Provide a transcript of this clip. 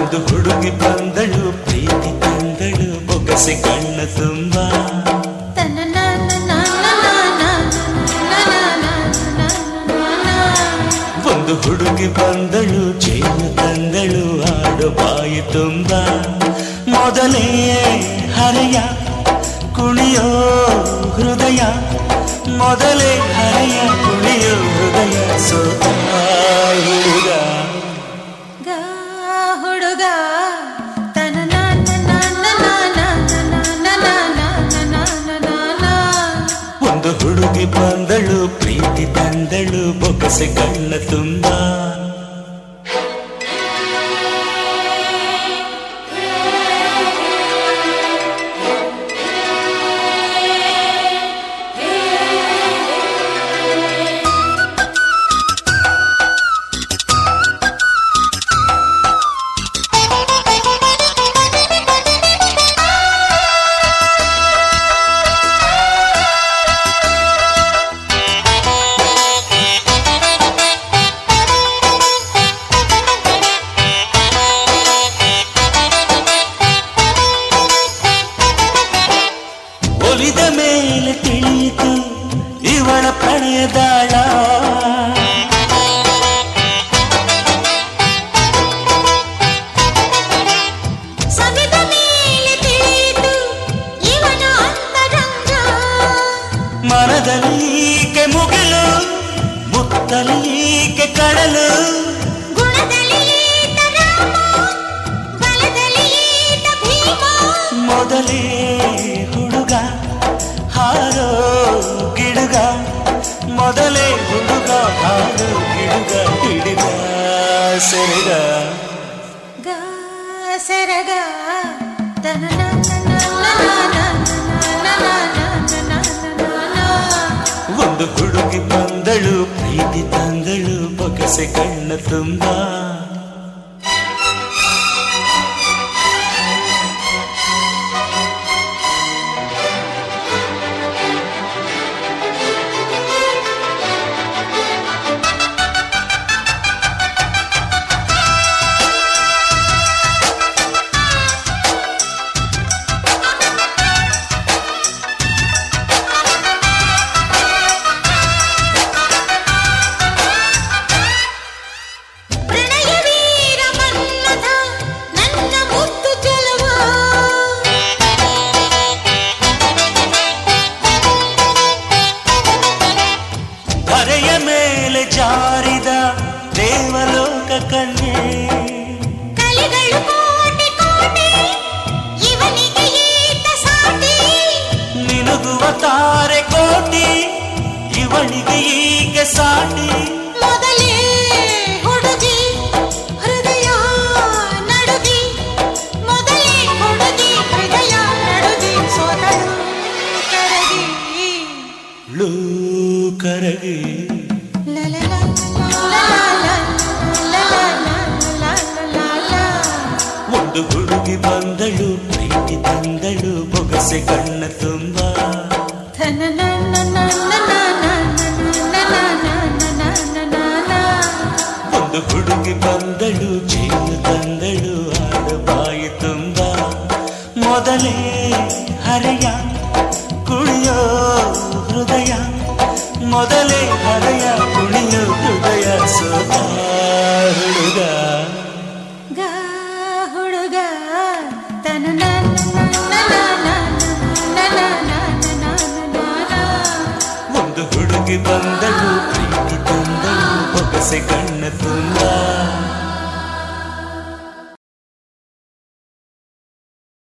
ಒಂದು ಹುಡುಗಿ ಬಂದಳು ಪ್ರೀತಿ ತಂದಳು ಬೊಗಸೆ ಕಣ್ಣ ತುಂಬ ಒಂದು ಹುಡುಗಿ ಬಂದಳು ಚೇನು ತಂದಳು ಆಡು ಬಾಯಿ ತುಂಬ ಮೊದಲೇ ಹರೆಯ ಕುಣಿಯೋ ಹೃದಯ ಮೊದಲೇ ಹರೆಯ ಕುಣಿಯೋ ಹೃದಯ ಸೋತ ಹುಡುಗ ಹುಡುಗ ಒಂದು ಹುಡುಗಿ ಬಂದಳು ಪ್ರೀತಿ ತಂದಳು ಬೊಗಸೆ ಕಣ್ಣ ತುಂಬ ಒಲಿದ ಮೇಲೆ ತಿಳಿಯಿತು ಇವಳ ಪ್ರಣಯದಾಳ ಸವಿದ ಮೇಲೆ ತಿಳಿಯಿತು ಇವನ ಅಂತರಂಗ ಮನದಲ್ಲೀಕೆ ಮುಗಿಲು ಮುತ್ತಲ್ಲೀಕೆ ಕಡಲು ಗುಣದಲ್ಲಿ ಈತ ರಾಮ ಬಲದಲ್ಲಿ ಈತ ಭೀಮ ಮೊದಲೇ ಹುಡುಗ ಹಾರೋ ಗಿಡುಗ ಮೊದಲೇ ಹುಡುಗ ಹಾರೋ ಗಿಡುಗ ಹಿಡಿದ ಸೆರೆಗ ಗ ಸೆರಗ ಒಂದು ಹುಡುಗಿ ಬಂದಳು ಪ್ರೀತಿ ತಂದಳು ಬೊಗಸೆ ಕಣ್ಣ ತುಂಬ ಪ್ರಣಯ ವೀರ ಮನ್ಮಥ ನನ್ನ ಮುತ್ತು ಚೆಲುವ ಧರೆಯ ಮೇಲೆ ಜಾರಿದ ದೇವಲೋಕ ಕನ್ಯೆ ಕಲಿಗಳು ಕೋಟಿ ಕೋಟಿ ಇವನಿಗೆ ಈತ ಸಾಟಿ ನಿನುಗುವ ತಾರೆ ಕೋಟಿ ಇವಳಿಗೆ ಈಗ ಸಾಟಿ ಮೊದಲೇ ಹುಡುಗಿ ಹೃದಯ ನಡುಗಿ ಮೊದಲೇ ಹುಡುಗಿ ಹೃದಯ ನಡುಗಿ ಸೋತಳು ಕರಗಿ ಲೂ ಕರಗಿ ಲಲಲ ಲಲಲ ಲಲಲ ಲಲಲ ಒಂದು ಹುಡುಗಿ ಬಂದಳು ಪ್ರೀತಿ ತಂದಳು ಬೊಗಸೆ ಕಣ್ಣ ತುಂಬ ಒಂದು ಹುಡುಗಿ ಬಂದಳು ಚೇನು ತಂದಳು ಆಡು ಬಾಯಿ ತುಂಬ ಮೊದಲೇ ಹರೆಯ ಕುಣಿಯೋ ಹೃದಯ ಮೊದಲೇ ಹರೆಯ ಕುಣಿಯೋ ಹೃದಯ ಸೋತ ಹುಡುಗ ಗ ಹುಡುಗ ತನ ಒಂದು ಹುಡುಗಿ ಬಂದಳು ಪ್ರೀತಿ ತಂದಳು ಬೊಗಸೆ ಕಣ್ಣ ತುಂಬ